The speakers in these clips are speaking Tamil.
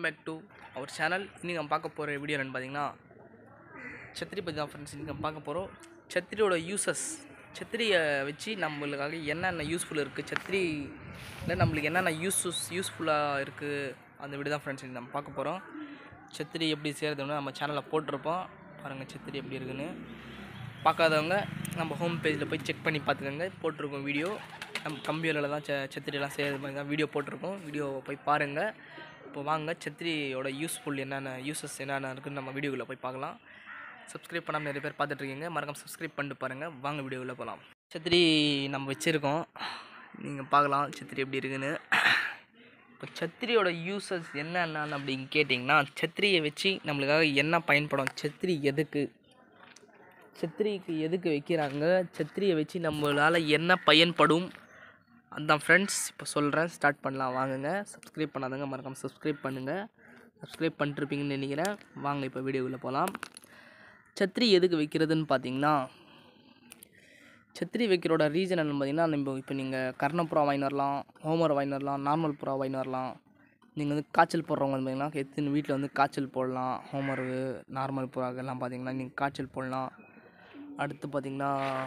பேக் டு அவர் சேனல் இன்றைக்கி நம்ம பார்க்க போகிற வீடியோ என்னென்னு பார்த்தீங்கன்னா சத்திரி பற்றி தான் ஃப்ரெண்ட்ஸ் இன்றைக்கி நம்ம பார்க்க போகிறோம் சத்திரியோட யூசஸ் சத்திரியை வச்சு நம்மளுக்காக என்னென்ன யூஸ்ஃபுல் இருக்குது சத்திரியில் நம்மளுக்கு என்னென்ன யூஸஸ் யூஸ்ஃபுல்லாக இருக்குது அந்த வீடியோ தான் ஃப்ரெண்ட்ஸ் நம்ம பார்க்க போகிறோம் சத்திரி எப்படி செய்கிறதுன்னு நம்ம சேனலில் போட்டிருப்போம் பாருங்கள் சத்திரி எப்படி இருக்குன்னு பார்க்காதவங்க நம்ம ஹோம் பேஜில் போய் செக் பண்ணி பார்த்துக்கோங்க போட்டிருக்கோம் வீடியோ நம்ம கம்ப்யூட்டரில் தான் ச சத்திரியெல்லாம் செய்கிறது மாதிரி தான் வீடியோ போட்டிருக்கோம் வீடியோ போய் பாருங்கள் இப்போ வாங்க சத்திரியோட யூஸ்ஃபுல் என்னென்ன யூசஸ் என்னென்ன இருக்குன்னு நம்ம வீடியோக்குள்ளே போய் பார்க்கலாம் சப்ஸ்கிரைப் பண்ணாமல் நிறைய பேர் பார்த்துட்ருக்கீங்க மறக்காம சப்ஸ்கிரைப் பண்ணிட்டு பாருங்கள் வாங்க வீடியோக்குள்ளே போகலாம் சத்திரி நம்ம வச்சுருக்கோம் நீங்கள் பார்க்கலாம் சத்திரி எப்படி இருக்குன்னு இப்போ சத்திரியோட யூசஸ் என்னென்ன அப்படின்னு கேட்டிங்கன்னா சத்திரியை வச்சு நம்மளுக்காக என்ன பயன்படும் சத்திரி எதுக்கு சத்திரிக்கு எதுக்கு வைக்கிறாங்க சத்திரியை வச்சு நம்மளால் என்ன பயன்படும் அதான் ஃப்ரெண்ட்ஸ் இப்போ சொல்கிறேன் ஸ்டார்ட் பண்ணலாம் வாங்குங்க சப்ஸ்கிரைப் பண்ணாதவங்க மறக்காம சப்ஸ்கிரைப் பண்ணுங்கள் சப்ஸ்கிரைப் பண்ணிருப்பீங்கன்னு நினைக்கிறேன் வாங்க இப்போ வீடியோக்குள்ளே போகலாம் சத்திரி எதுக்கு வைக்கிறதுன்னு பார்த்தீங்கன்னா சத்திரி வைக்கிறோட ரீசன் என்னன்னு பார்த்தீங்கன்னா நம்ம இப்போ நீங்கள் கர்ணப்புறா வாங்கி வரலாம் ஹோமர் வாங்கி வரலாம் நார்மல் புறா வாங்கி வரலாம் நீங்கள் வந்து காய்ச்சல் போடுறவங்க வந்து பார்த்தீங்கன்னா எத்தனை வீட்டில் வந்து காய்ச்சல் போடலாம் ஹோமரு நார்மல் புறாக்கெல்லாம் பார்த்தீங்கன்னா நீங்கள் காய்ச்சல் போடலாம் அடுத்து பார்த்தீங்கன்னா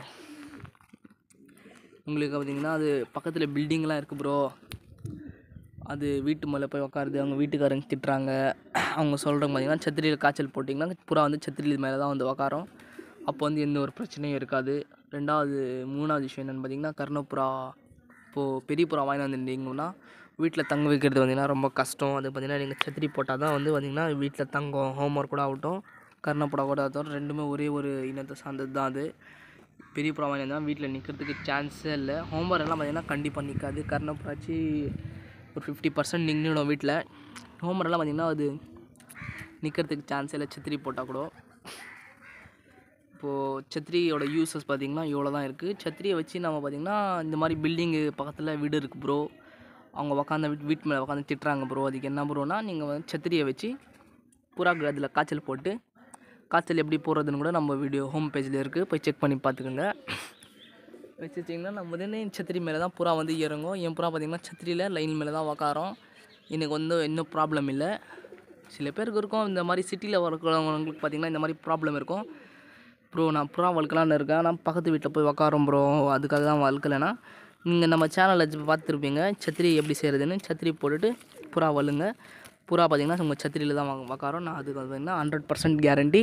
உங்களுக்கு பார்த்தீங்கன்னா அது பக்கத்தில் பில்டிங்லாம் இருக்குது ப்ரோ அது வீட்டு மேலே போய் உட்காருது அவங்க வீட்டுக்காரங்க திட்டுறாங்க அவங்க சொல்கிறவங்க பார்த்தீங்கன்னா சத்திரியில் காய்ச்சல் போட்டிங்கன்னா புறா வந்து சத்திரியில் மேலே தான் வந்து உட்காரும் அப்போ வந்து எந்த ஒரு பிரச்சனையும் இருக்காது ரெண்டாவது மூணாவது விஷயம் என்னென்னு பார்த்தீங்கன்னா கர்ணப்புறா இப்போது பெரிய புறா வாங்கி வந்துருந்தீங்கன்னா வீட்டில் தங்க வைக்கிறது பார்த்திங்கன்னா ரொம்ப கஷ்டம் அது பார்த்திங்கன்னா நீங்கள் சத்திரி போட்டால் தான் வந்து பார்த்திங்கன்னா வீட்டில் தங்கும் ஹோம்ஒர்க் கூட ஆகட்டும் கர்ணப்புறா கூட ஆகட்டும் ரெண்டுமே ஒரே ஒரு இனத்தை சார்ந்தது தான் அது பெரிய புறா வாங்கி வந்தால் வீட்டில் நிற்கிறதுக்கு சான்ஸே இல்லை ஹோம்ஒர்க் எல்லாம் பார்த்திங்கன்னா கண்டிப்பாக நிற்காது கர்ணப்புறாச்சி ஒரு ஃபிஃப்டி பர்சன்ட் நின்றுடும் வீட்டில் ஹோம்ஒர்க் எல்லாம் பார்த்திங்கன்னா அது நிற்கிறதுக்கு சான்ஸே இல்லை சத்திரி போட்டால் கூட இப்போது சத்திரியோட யூசஸ் பார்த்திங்கன்னா இவ்வளோ தான் இருக்குது சத்திரியை வச்சு நம்ம பார்த்திங்கன்னா இந்த மாதிரி பில்டிங்கு பக்கத்தில் வீடு இருக்குது ப்ரோ அவங்க உக்காந்த வீட் வீட்டு மேலே உட்காந்து திட்டுறாங்க ப்ரோ அதுக்கு என்ன ப்ரோனா நீங்கள் வந்து சத்திரியை வச்சு புறாக்கு அதில் காய்ச்சல் போட்டு காய்ச்சல் எப்படி போடுறதுன்னு கூட நம்ம வீடியோ ஹோம் பேஜில் இருக்குது போய் செக் பண்ணி பார்த்துக்கோங்க வச்சுட்டிங்கன்னா நம்ம வந்து சத்திரி மேலே தான் புறா வந்து இறங்கும் என் புறா பார்த்திங்கன்னா சத்திரியில் லைன் மேலே தான் உக்காரோம் எனக்கு வந்து இன்னும் ப்ராப்ளம் இல்லை சில பேருக்கு இருக்கும் இந்த மாதிரி சிட்டியில் வளர்க்குறவங்களுக்கு பார்த்திங்கன்னா இந்த மாதிரி ப்ராப்ளம் இருக்கும் ப்ரோ நான் புறா வளர்க்கலான்னு இருக்கேன் நான் பக்கத்து வீட்டில் போய் உக்காரோம் ப்ரோ அதுக்காக தான் வளர்க்கலைன்னா நீங்கள் நம்ம சேனலில் பார்த்துருப்பீங்க சத்திரி எப்படி செய்கிறதுன்னு சத்திரி போட்டுட்டு புறா வலுங்க புறா பார்த்திங்கன்னா உங்கள் சத்திரியில் தான் உக்காரோம் நான் அதுக்கு பார்த்திங்கன்னா ஹண்ட்ரட் பர்சன்ட் கேரண்டி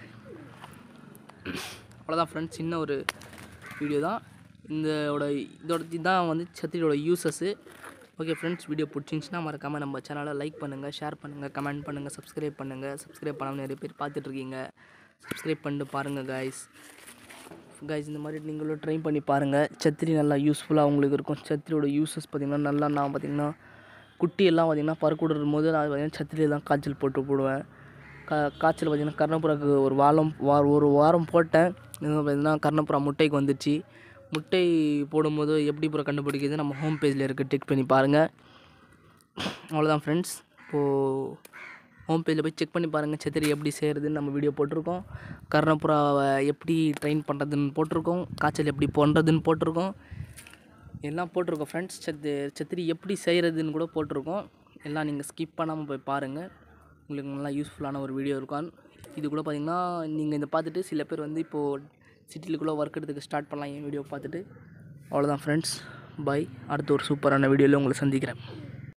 அவ்வளோதான் ஃப்ரெண்ட்ஸ் சின்ன ஒரு வீடியோ தான் இதோட இதோட இதுதான் வந்து சத்திரியோட யூசஸ்ஸு ஓகே ஃப்ரெண்ட்ஸ் வீடியோ பிடிச்சிருந்துச்சின்னா மறக்காமல் நம்ம சேனலை லைக் பண்ணுங்கள் ஷேர் பண்ணுங்கள் கமெண்ட் பண்ணுங்கள் சப்ஸ்கிரைப் பண்ணுங்கள் சப்ஸ்கிரைப் பண்ணாமல் நிறைய பேர் பார்த்துட்ருக்கீங்க சப்ஸ்கிரைப் பண்ணிட்டு பாருங்கள் காய்ஸ் காய்ஸ் இந்த மாதிரி நீங்களும் ட்ரை பண்ணி பாருங்கள் சத்திரி நல்லா யூஸ்ஃபுல்லாக உங்களுக்கு இருக்கும் சத்திரியோட யூசஸ் பார்த்திங்கன்னா நல்லா நான் பார்த்திங்கன்னா குட்டியெல்லாம் பார்த்திங்கன்னா பறக்கூடும் போது நான் பார்த்திங்கன்னா சத்திரியில் தான் காய்ச்சல் போட்டு போடுவேன் கா காய்ச்சல் பார்த்திங்கன்னா கர்ணப்புறாக்கு ஒரு வாரம் வா ஒரு வாரம் போட்டேன் பார்த்திங்கன்னா கர்ணப்புறா முட்டைக்கு வந்துச்சு முட்டை போடும்போது எப்படி புறா கண்டுபிடிக்கிறது நம்ம ஹோம் பேஜில் இருக்குது டெக் பண்ணி பாருங்கள் அவ்வளோதான் ஃப்ரெண்ட்ஸ் இப்போது ஹோம் பேஜில் போய் செக் பண்ணி பாருங்கள் சத்திரி எப்படி செய்கிறதுன்னு நம்ம வீடியோ போட்டிருக்கோம் கர்ணப்புறாவை எப்படி ட்ரெயின் பண்ணுறதுன்னு போட்டிருக்கோம் காய்ச்சல் எப்படி பண்ணுறதுன்னு போட்டிருக்கோம் எல்லாம் போட்டிருக்கோம் ஃப்ரெண்ட்ஸ் சத்து சத்திரி எப்படி செய்கிறதுன்னு கூட போட்டிருக்கோம் எல்லாம் நீங்கள் ஸ்கிப் பண்ணாமல் போய் பாருங்கள் உங்களுக்கு நல்லா யூஸ்ஃபுல்லான ஒரு வீடியோ இருக்கும் இது கூட பார்த்திங்கன்னா நீங்கள் இதை பார்த்துட்டு சில பேர் வந்து இப்போது சிட்டிலுக்குள்ளே ஒர்க் எடுத்துக்க ஸ்டார்ட் பண்ணலாம் என் வீடியோ பார்த்துட்டு அவ்வளோதான் ஃப்ரெண்ட்ஸ் பாய் அடுத்த ஒரு சூப்பரான வீடியோவில் உங்களை சந்திக்கிறேன்